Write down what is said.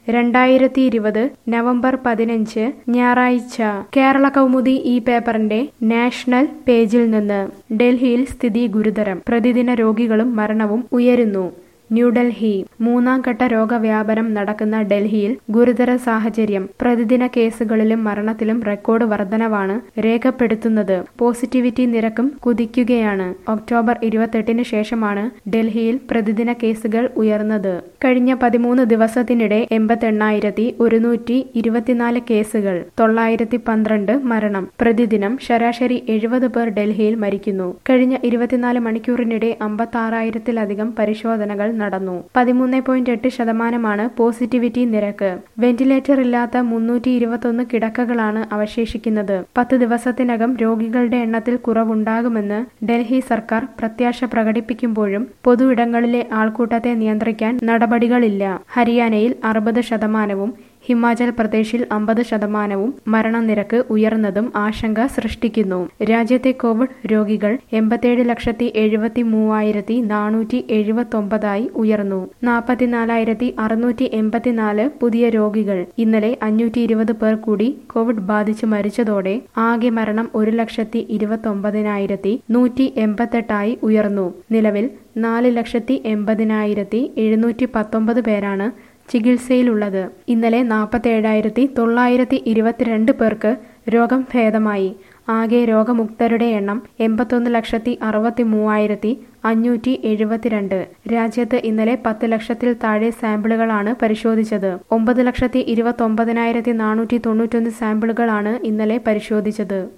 രണ്ടായിരത്തി ഇരുപത് നവംബർ പതിനഞ്ച് ഞായറാഴ്ച കേരള കൗമുദി ഈ പേപ്പറിന്റെ നാഷണൽ പേജിൽ നിന്ന് ഡൽഹിയിൽ സ്ഥിതി ഗുരുതരം പ്രതിദിന രോഗികളും മരണവും ഉയരുന്നു ന്യൂഡൽഹി മൂന്നാം ഘട്ട രോഗവ്യാപനം നടക്കുന്ന ഡൽഹിയിൽ ഗുരുതര സാഹചര്യം പ്രതിദിന കേസുകളിലും മരണത്തിലും റെക്കോർഡ് വർധനവാണ് രേഖപ്പെടുത്തുന്നത് പോസിറ്റിവിറ്റി നിരക്കും കുതിക്കുകയാണ് ഒക്ടോബർ ഇരുപത്തെട്ടിന് ശേഷമാണ് ഡൽഹിയിൽ പ്രതിദിന കേസുകൾ ഉയർന്നത് കഴിഞ്ഞ പതിമൂന്ന് ദിവസത്തിനിടെ എൺപത്തെണ്ണായിരത്തി ഒരുന്നൂറ്റി ഇരുപത്തിനാല് കേസുകൾ തൊള്ളായിരത്തി പന്ത്രണ്ട് മരണം പ്രതിദിനം ശരാശരി എഴുപത് പേർ ഡൽഹിയിൽ മരിക്കുന്നു കഴിഞ്ഞ ഇരുപത്തിനാല് മണിക്കൂറിനിടെ അമ്പത്തി ആറായിരത്തിലധികം പരിശോധനകൾ നടന്നു പതിമൂന്ന് പോയിന്റ് എട്ട് ശതമാനമാണ് പോസിറ്റിവിറ്റി നിരക്ക് വെന്റിലേറ്റർ ഇല്ലാത്ത മുന്നൂറ്റി ഇരുപത്തൊന്ന് കിടക്കകളാണ് അവശേഷിക്കുന്നത് പത്ത് ദിവസത്തിനകം രോഗികളുടെ എണ്ണത്തിൽ കുറവുണ്ടാകുമെന്ന് ഡൽഹി സർക്കാർ പ്രത്യാശ പ്രകടിപ്പിക്കുമ്പോഴും പൊതു ഇടങ്ങളിലെ ആൾക്കൂട്ടത്തെ നിയന്ത്രിക്കാൻ നടപടികളില്ല ഹരിയാനയിൽ അറുപത് ശതമാനവും ഹിമാചൽ പ്രദേശിൽ അമ്പത് ശതമാനവും മരണനിരക്ക് ഉയർന്നതും ആശങ്ക സൃഷ്ടിക്കുന്നു രാജ്യത്തെ കോവിഡ് രോഗികൾ എൺപത്തിയേഴ് ലക്ഷത്തി എഴുപത്തി മൂവായിരത്തി നാനൂറ്റി എഴുപത്തി ഒമ്പതായി ഉയർന്നു നാൽപ്പത്തിനാലായിരത്തി അറുന്നൂറ്റി എൺപത്തിനാല് പുതിയ രോഗികൾ ഇന്നലെ അഞ്ഞൂറ്റി ഇരുപത് പേർ കൂടി കോവിഡ് ബാധിച്ച് മരിച്ചതോടെ ആകെ മരണം ഒരു ലക്ഷത്തി ഇരുപത്തി ഒമ്പതിനായിരത്തി നൂറ്റി എൺപത്തെട്ടായി ഉയർന്നു നിലവിൽ നാല് ലക്ഷത്തി എൺപതിനായിരത്തി എഴുന്നൂറ്റി പത്തൊമ്പത് പേരാണ് ചികിത്സയിലുള്ളത് ഇന്നലെ നാൽപ്പത്തേഴായിരത്തി തൊള്ളായിരത്തി ഇരുപത്തിരണ്ട് പേർക്ക് രോഗം ഭേദമായി ആകെ രോഗമുക്തരുടെ എണ്ണം എൺപത്തൊന്ന് ലക്ഷത്തി അറുപത്തി മൂവായിരത്തി അഞ്ഞൂറ്റി എഴുപത്തിരണ്ട് രാജ്യത്ത് ഇന്നലെ പത്ത് ലക്ഷത്തിൽ താഴെ സാമ്പിളുകളാണ് പരിശോധിച്ചത് ഒമ്പത് ലക്ഷത്തി ഇരുപത്തി ഒമ്പതിനായിരത്തി നാനൂറ്റി തൊണ്ണൂറ്റൊന്ന് സാമ്പിളുകളാണ് ഇന്നലെ പരിശോധിച്ചത്